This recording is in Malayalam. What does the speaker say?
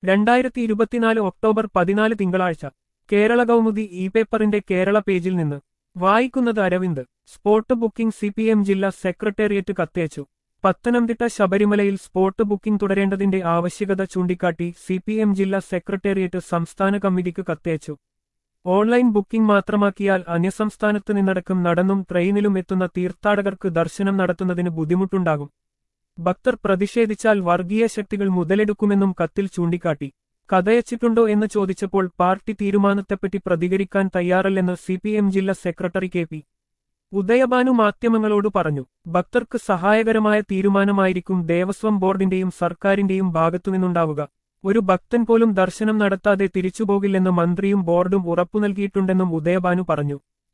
രണ്ടായിരത്തി ഇരുപത്തിനാല് ഒക്ടോബർ പതിനാല് തിങ്കളാഴ്ച കേരള കൗമുദി ഇ പേപ്പറിന്റെ കേരള പേജിൽ നിന്ന് വായിക്കുന്നത് Aravind spot booking C P M ജില്ലാ സെക്രട്ടേറിയറ്റ് കത്തയച്ചു പത്തനംതിട്ട ശബരിമലയിൽ സ്പോട്ട് ബുക്കിംഗ് തുടരേണ്ടതിന്റെ ആവശ്യകത ചൂണ്ടിക്കാട്ടി സി പി എം ജില്ലാ സെക്രട്ടേറിയറ്റ് സംസ്ഥാന കമ്മിറ്റിക്ക് കത്തയച്ചു ഓൺലൈൻ ബുക്കിംഗ് മാത്രമാക്കിയാൽ അന്യസംസ്ഥാനത്ത് നിന്നടക്കം നടന്നും ട്രെയിനിലും എത്തുന്ന തീർത്ഥാടകർക്ക് ദർശനം നടത്തുന്നതിന് ബുദ്ധിമുട്ടുണ്ടാകും ഭക്തർ പ്രതിഷേധിച്ചാൽ വർഗീയ ശക്തികൾ മുതലെടുക്കുമെന്നും കത്തിൽ ചൂണ്ടിക്കാട്ടി കഥയച്ചിട്ടുണ്ടോ എന്ന് ചോദിച്ചപ്പോൾ പാർട്ടി തീരുമാനത്തെപ്പറ്റി പ്രതികരിക്കാൻ തയ്യാറല്ലെന്ന് സി പി എം ജില്ലാ സെക്രട്ടറി കെ പി ഉദയഭാനു മാധ്യമങ്ങളോട് പറഞ്ഞു ഭക്തർക്ക് സഹായകരമായ തീരുമാനമായിരിക്കും ദേവസ്വം ബോർഡിന്റെയും സർക്കാരിന്റെയും ഭാഗത്തുനിന്നുണ്ടാവുക ഒരു ഭക്തൻ പോലും ദർശനം നടത്താതെ തിരിച്ചുപോകില്ലെന്ന് മന്ത്രിയും ബോർഡും ഉറപ്പു നൽകിയിട്ടുണ്ടെന്നും ഉദയഭാനു പറഞ്ഞു